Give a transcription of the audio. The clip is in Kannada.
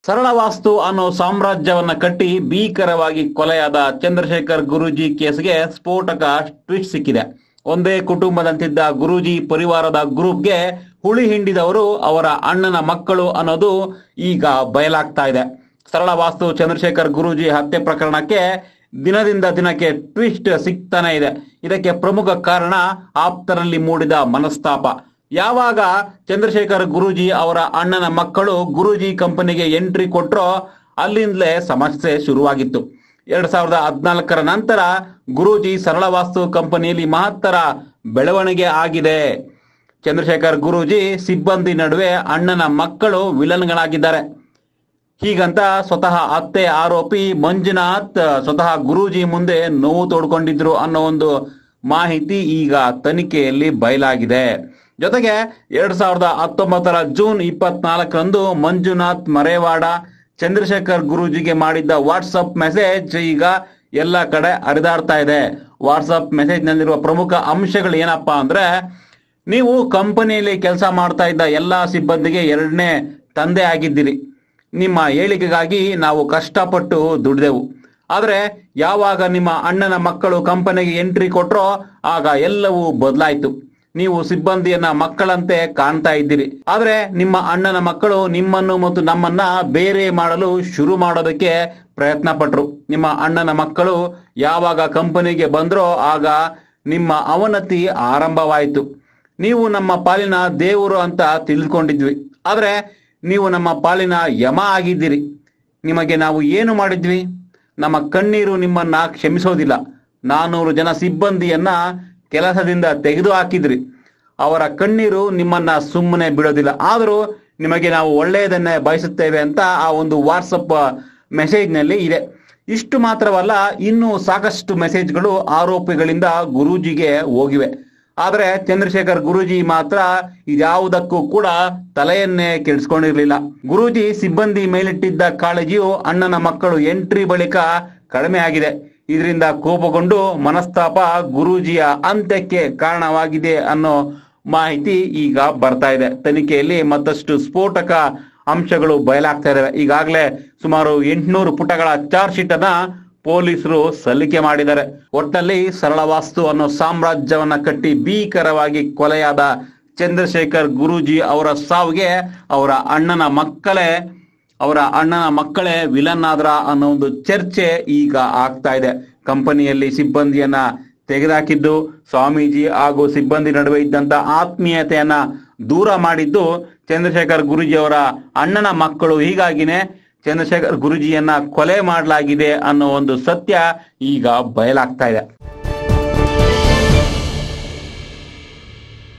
ಸರಳ ವಾಸ್ತು ಅನ್ನೋ ಸಾಮ್ರಾಜ್ಯವನ್ನ ಕಟ್ಟಿ ಭೀಕರವಾಗಿ ಕೊಲೆಯಾದ ಚಂದ್ರಶೇಖರ್ ಗುರೂಜಿ ಕೇಸ್ಗೆ ಸ್ಫೋಟಕ ಟ್ವಿಸ್ಟ್ ಸಿಕ್ಕಿದೆ ಒಂದೇ ಕುಟುಂಬದಂತಿದ್ದ ಗುರೂಜಿ ಪರಿವಾರದ ಗ್ರೂಪ್ಗೆ ಹುಳಿ ಹಿಂಡಿದವರು ಅವರ ಅಣ್ಣನ ಮಕ್ಕಳು ಅನ್ನೋದು ಈಗ ಬಯಲಾಗ್ತಾ ಇದೆ ಸರಳ ವಾಸ್ತು ಚಂದ್ರಶೇಖರ್ ಗುರೂಜಿ ಹತ್ಯೆ ಪ್ರಕರಣಕ್ಕೆ ದಿನದಿಂದ ದಿನಕ್ಕೆ ಟ್ವಿಸ್ಟ್ ಸಿಗ್ತಾನೆ ಇದೆ ಇದಕ್ಕೆ ಪ್ರಮುಖ ಕಾರಣ ಆಪ್ತರಲ್ಲಿ ಮೂಡಿದ ಮನಸ್ತಾಪ ಯಾವಾಗ ಚಂದ್ರಶೇಖರ್ ಗುರೂಜಿ ಅವರ ಅಣ್ಣನ ಮಕ್ಕಳು ಗುರೂಜಿ ಕಂಪನಿಗೆ ಎಂಟ್ರಿ ಕೊಟ್ರೋ ಅಲ್ಲಿಂದಲೇ ಸಮಸ್ಯೆ ಶುರುವಾಗಿತ್ತು ಎರಡ್ ಸಾವಿರದ ಹದಿನಾಲ್ಕರ ನಂತರ ಗುರೂಜಿ ಸರಳ ವಾಸ್ತು ಕಂಪನಿಯಲ್ಲಿ ಮಹತ್ತರ ಬೆಳವಣಿಗೆ ಆಗಿದೆ ಚಂದ್ರಶೇಖರ್ ಗುರೂಜಿ ಸಿಬ್ಬಂದಿ ನಡುವೆ ಅಣ್ಣನ ಮಕ್ಕಳು ವಿಲನ್ಗಳಾಗಿದ್ದಾರೆ ಹೀಗಂತ ಸ್ವತಃ ಅತ್ತೆ ಆರೋಪಿ ಮಂಜುನಾಥ್ ಸ್ವತಃ ಗುರೂಜಿ ಮುಂದೆ ನೋವು ತೋಡ್ಕೊಂಡಿದ್ರು ಅನ್ನೋ ಒಂದು ಮಾಹಿತಿ ಈಗ ತನಿಖೆಯಲ್ಲಿ ಬಯಲಾಗಿದೆ ಜೊತೆಗೆ ಎರಡ್ ಸಾವಿರದ ಹತ್ತೊಂಬತ್ತರ ಜೂನ್ ಇಪ್ಪತ್ನಾಲ್ಕರಂದು ಮಂಜುನಾಥ್ ಮರೇವಾಡ ಚಂದ್ರಶೇಖರ್ ಗುರೂಜಿಗೆ ಮಾಡಿದ್ದ ವಾಟ್ಸಪ್ ಮೆಸೇಜ್ ಈಗ ಎಲ್ಲ ಕಡೆ ಹರಿದಾಡ್ತಾ ಇದೆ ವಾಟ್ಸಪ್ ಮೆಸೇಜ್ ನಲ್ಲಿರುವ ಪ್ರಮುಖ ಅಂಶಗಳು ಏನಪ್ಪಾ ಅಂದ್ರೆ ನೀವು ಕಂಪನಿಯಲ್ಲಿ ಕೆಲಸ ಮಾಡ್ತಾ ಇದ್ದ ಎಲ್ಲಾ ಸಿಬ್ಬಂದಿಗೆ ಎರಡನೇ ತಂದೆ ಆಗಿದ್ದೀರಿ ನಿಮ್ಮ ಏಳಿಗೆಗಾಗಿ ನಾವು ಕಷ್ಟಪಟ್ಟು ದುಡಿದೆವು ಆದರೆ ಯಾವಾಗ ನಿಮ್ಮ ಅಣ್ಣನ ಮಕ್ಕಳು ಕಂಪನಿಗೆ ಎಂಟ್ರಿ ಕೊಟ್ರೋ ಆಗ ಎಲ್ಲವೂ ಬದಲಾಯಿತು ನೀವು ಸಿಬ್ಬಂದಿಯನ್ನ ಮಕ್ಕಳಂತೆ ಕಾಣ್ತಾ ಇದ್ದೀರಿ ಆದ್ರೆ ನಿಮ್ಮ ಅಣ್ಣನ ಮಕ್ಕಳು ನಿಮ್ಮನ್ನು ಮತ್ತು ನಮ್ಮನ್ನ ಬೇರೆ ಮಾಡಲು ಶುರು ಮಾಡೋದಕ್ಕೆ ಪ್ರಯತ್ನ ಪಟ್ರು ನಿಮ್ಮ ಅಣ್ಣನ ಮಕ್ಕಳು ಯಾವಾಗ ಕಂಪನಿಗೆ ಬಂದ್ರೋ ಆಗ ನಿಮ್ಮ ಅವನತಿ ಆರಂಭವಾಯಿತು ನೀವು ನಮ್ಮ ಪಾಲಿನ ದೇವರು ಅಂತ ತಿಳಿದುಕೊಂಡಿದ್ವಿ ಆದ್ರೆ ನೀವು ನಮ್ಮ ಪಾಲಿನ ಯಮ ಆಗಿದ್ದೀರಿ ನಿಮಗೆ ನಾವು ಏನು ಮಾಡಿದ್ವಿ ನಮ್ಮ ಕಣ್ಣೀರು ನಿಮ್ಮನ್ನ ಕ್ಷಮಿಸೋದಿಲ್ಲ ನಾನೂರು ಜನ ಸಿಬ್ಬಂದಿಯನ್ನ ಕೆಲಸದಿಂದ ತೆಗೆದು ಹಾಕಿದ್ರಿ ಅವರ ಕಣ್ಣೀರು ನಿಮ್ಮನ್ನ ಸುಮ್ಮನೆ ಬಿಡೋದಿಲ್ಲ ಆದರೂ ನಿಮಗೆ ನಾವು ಒಳ್ಳೆಯದನ್ನೇ ಬಯಸುತ್ತೇವೆ ಅಂತ ಆ ಒಂದು ವಾಟ್ಸಪ್ ಮೆಸೇಜ್ನಲ್ಲಿ ಇದೆ ಇಷ್ಟು ಮಾತ್ರವಲ್ಲ ಇನ್ನೂ ಸಾಕಷ್ಟು ಮೆಸೇಜ್ಗಳು ಆರೋಪಿಗಳಿಂದ ಗುರೂಜಿಗೆ ಹೋಗಿವೆ ಆದರೆ ಚಂದ್ರಶೇಖರ್ ಗುರೂಜಿ ಮಾತ್ರ ಇದ್ಯಾವುದಕ್ಕೂ ಕೂಡ ತಲೆಯನ್ನೇ ಕೆಡಿಸ್ಕೊಂಡಿರ್ಲಿಲ್ಲ ಗುರೂಜಿ ಸಿಬ್ಬಂದಿ ಮೇಲಿಟ್ಟಿದ್ದ ಕಾಳಜಿಯು ಅಣ್ಣನ ಮಕ್ಕಳು ಎಂಟ್ರಿ ಬಳಿಕ ಕಡಿಮೆ ಆಗಿದೆ ಇದರಿಂದ ಕೋಪಗೊಂಡು ಮನಸ್ತಾಪ ಗುರೂಜಿಯ ಅಂತ್ಯಕ್ಕೆ ಕಾರಣವಾಗಿದೆ ಅನ್ನೋ ಮಾಹಿತಿ ಈಗ ಬರ್ತಾ ಇದೆ ತನಿಖೆಯಲ್ಲಿ ಮತ್ತಷ್ಟು ಸ್ಫೋಟಕ ಅಂಶಗಳು ಬಯಲಾಗ್ತಾ ಇದಾವೆ ಈಗಾಗಲೇ ಸುಮಾರು ಎಂಟುನೂರು ಪುಟಗಳ ಚಾರ್ಜ್ ಶೀಟ್ ಅನ್ನ ಪೊಲೀಸರು ಸಲ್ಲಿಕೆ ಮಾಡಿದ್ದಾರೆ ಒಟ್ಟಲ್ಲಿ ಸರಳ ವಾಸ್ತು ಅನ್ನೋ ಸಾಮ್ರಾಜ್ಯವನ್ನ ಕಟ್ಟಿ ಭೀಕರವಾಗಿ ಕೊಲೆಯಾದ ಚಂದ್ರಶೇಖರ್ ಗುರೂಜಿ ಅವರ ಸಾವಿಗೆ ಅವರ ಅಣ್ಣನ ಮಕ್ಕಳೇ ಅವರ ಅಣ್ಣನ ಮಕ್ಕಳೇ ವಿಲನ್ ಆದ್ರ ಅನ್ನೋ ಒಂದು ಚರ್ಚೆ ಈಗ ಆಗ್ತಾ ಇದೆ ಕಂಪನಿಯಲ್ಲಿ ಸಿಬ್ಬಂದಿಯನ್ನ ತೆಗೆದುಹಾಕಿದ್ದು ಸ್ವಾಮೀಜಿ ಹಾಗೂ ಸಿಬ್ಬಂದಿ ನಡುವೆ ಇದ್ದಂತ ಆತ್ಮೀಯತೆಯನ್ನ ದೂರ ಮಾಡಿದ್ದು ಚಂದ್ರಶೇಖರ್ ಗುರೂಜಿ ಅವರ ಅಣ್ಣನ ಮಕ್ಕಳು ಹೀಗಾಗಿನೇ ಚಂದ್ರಶೇಖರ್ ಗುರೂಜಿಯನ್ನ ಕೊಲೆ ಮಾಡಲಾಗಿದೆ ಅನ್ನೋ ಒಂದು ಸತ್ಯ ಈಗ ಬಯಲಾಗ್ತಾ ಇದೆ